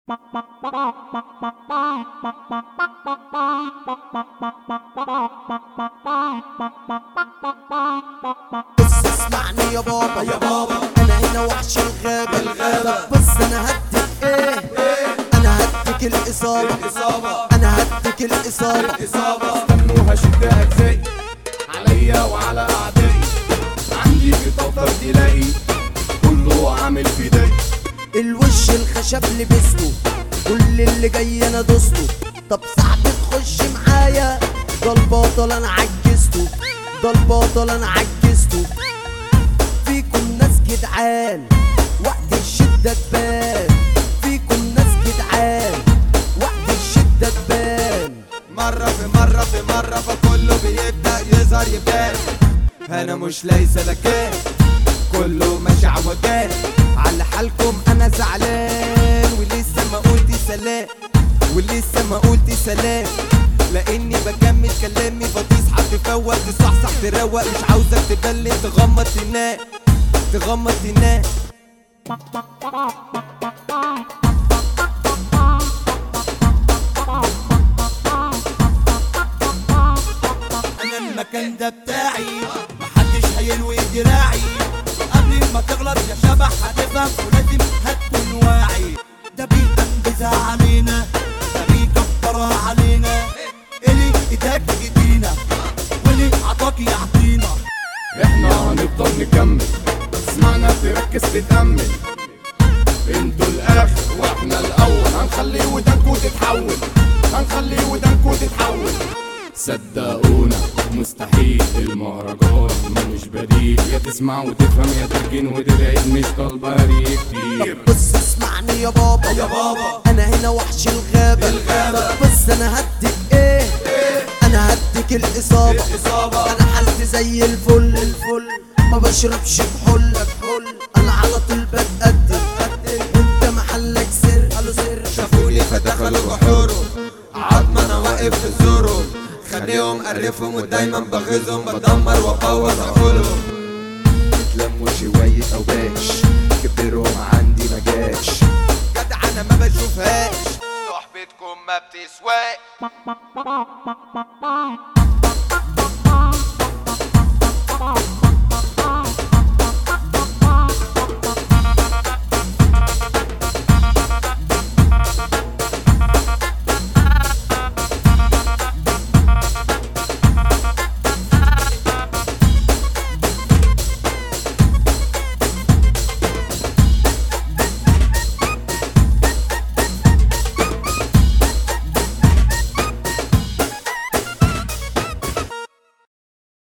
بص اسمعني يا بابا يا بابا انا هنا وحش الغابة الغابة بص انا هديك ايه انا هديك الاصابة انا هديك الاصابة استنوها شدها ازاي عليا وعلى اعدائي عندي في طوطر تلاقي كله عامل فداي الوش الخشب لبسته كل اللي جاي انا دوسته طب صعب تخش معايا ده البطل انا عجزته ده البطل انا عجزته فيكم ناس جدعان وقت الشدة تبان فيكم ناس جدعان وقت الشدة تبان مرة في مرة في مرة فكله بيبدأ يظهر يبان أنا مش ليس لكان كله ماشي عوجان على حالكم أنا زعلان ولسه ما قلت سلام ولسه ما قلت سلام لاني بكمل كلامي بتصحى تفوق تصحصح تروق مش عاوزك تبلم تغمض تنام تغمض تنام انا المكان ده بتاعي محدش هيلوي دراعي قبل ما تغلط يا شبح هتفهم ولازم هتكون واعي ده بيأنبزها علينا ده بيكبرها علينا اللي ايدك ايدينا واللي عطاك يعطينا احنا هنفضل نكمل اسمعنا تركز تتأمل انتوا الاخر واحنا الاول هنخلي ودانكوا تتحول هنخلي ودانكوا تتحول صدقونا مستحيل المهرجان مش بديل يا تسمع وتفهم يا تركن وتدعي مش طالبه ريق كتير بص اسمعني يا بابا يا بابا انا هنا وحش الغابة الغابة. بص انا هديك ايه انا هديك الاصابة الإصابة. انا حالتي زي الفل الفل ما بشربش بحل بحل انا على طول بتقدم وانت محلك سر قالوا سر شافوني فدخلوا بحورهم عظم انا واقف في زورهم خليهم قرفهم ودايما بغيظهم بدمر وابوظ عقولهم اتلموا شوية أوباش كبرهم عندي مجاش جدع انا ما بشوفهاش صحبتكم ما بتسواش